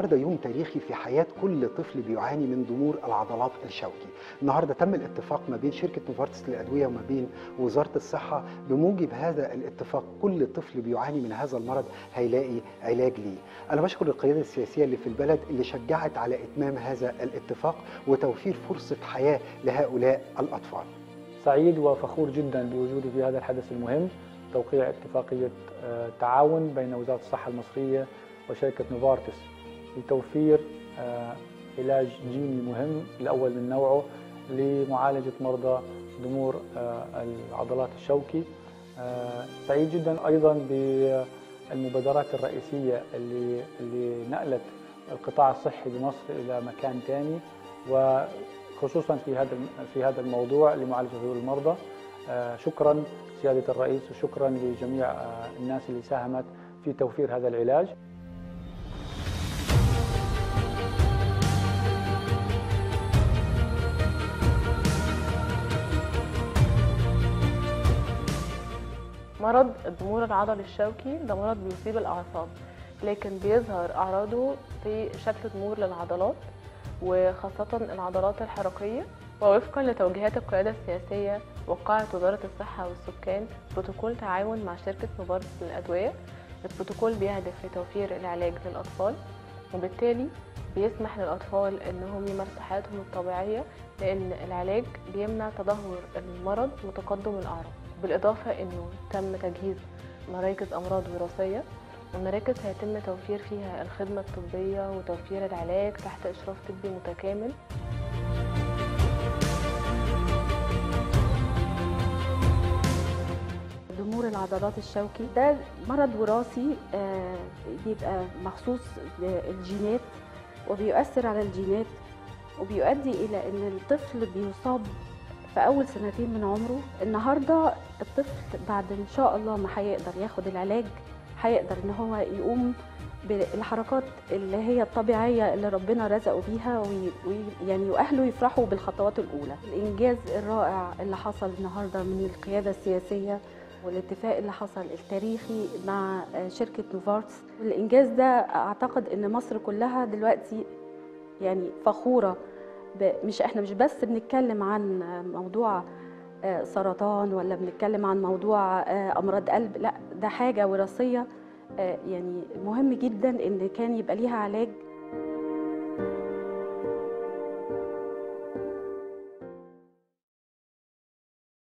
النهارده يوم تاريخي في حياه كل طفل بيعاني من ضمور العضلات الشوكي النهارده تم الاتفاق ما بين شركه نوفارتس للادويه وما بين وزاره الصحه بموجب هذا الاتفاق كل طفل بيعاني من هذا المرض هيلاقي علاج ليه انا بشكر القياده السياسيه اللي في البلد اللي شجعت على اتمام هذا الاتفاق وتوفير فرصه حياه لهؤلاء الاطفال سعيد وفخور جدا بوجودي في هذا الحدث المهم توقيع اتفاقية آه، تعاون بين وزارة الصحة المصرية وشركة نوفارتس لتوفير آه، علاج جيني مهم الأول من نوعه لمعالجة مرضى ضمور آه، العضلات الشوكي آه، سعيد جدا أيضا بالمبادرات الرئيسية اللي اللي نقلت القطاع الصحي بمصر إلى مكان ثاني وخصوصا في هذا في هذا الموضوع لمعالجة هذول المرضى آه، شكرا سيادة الرئيس وشكرا لجميع آه، الناس اللي ساهمت في توفير هذا العلاج مرض الضمور العضلي الشوكي ده مرض بيصيب الأعصاب لكن بيظهر أعراضه في شكل ضمور للعضلات وخاصة العضلات الحركية ووفقا لتوجيهات القيادة السياسية وقعت وزارة الصحة والسكان بروتوكول تعاون مع شركة نوفارتس للأدوية البروتوكول بيهدف لتوفير العلاج للأطفال وبالتالي بيسمح للأطفال إنهم يمارسوا حياتهم الطبيعية لأن العلاج بيمنع تدهور المرض وتقدم الأعراض بالإضافة إنه تم تجهيز مراكز أمراض وراثية المراكز هيتم توفير فيها الخدمة الطبية وتوفير العلاج تحت إشراف طبي متكامل ضمور العضلات الشوكي ده مرض وراثي آه، بيبقى مخصوص بالجينات وبيؤثر على الجينات وبيؤدي إلى إن الطفل بيصاب في أول سنتين من عمره النهاردة الطفل بعد إن شاء الله ما هيقدر ياخد العلاج هيقدر إن هو يقوم بالحركات اللي هي الطبيعية اللي ربنا رزقه بيها ويعني وأهله يفرحوا بالخطوات الأولى الإنجاز الرائع اللي حصل النهاردة من القيادة السياسية والاتفاق اللي حصل التاريخي مع شركة نوفارتس الإنجاز ده أعتقد إن مصر كلها دلوقتي يعني فخورة ب... مش إحنا مش بس بنتكلم عن موضوع آه، سرطان ولا بنتكلم عن موضوع آه، أمراض قلب لا ده حاجة وراثية آه، يعني مهم جدا إن كان يبقى ليها علاج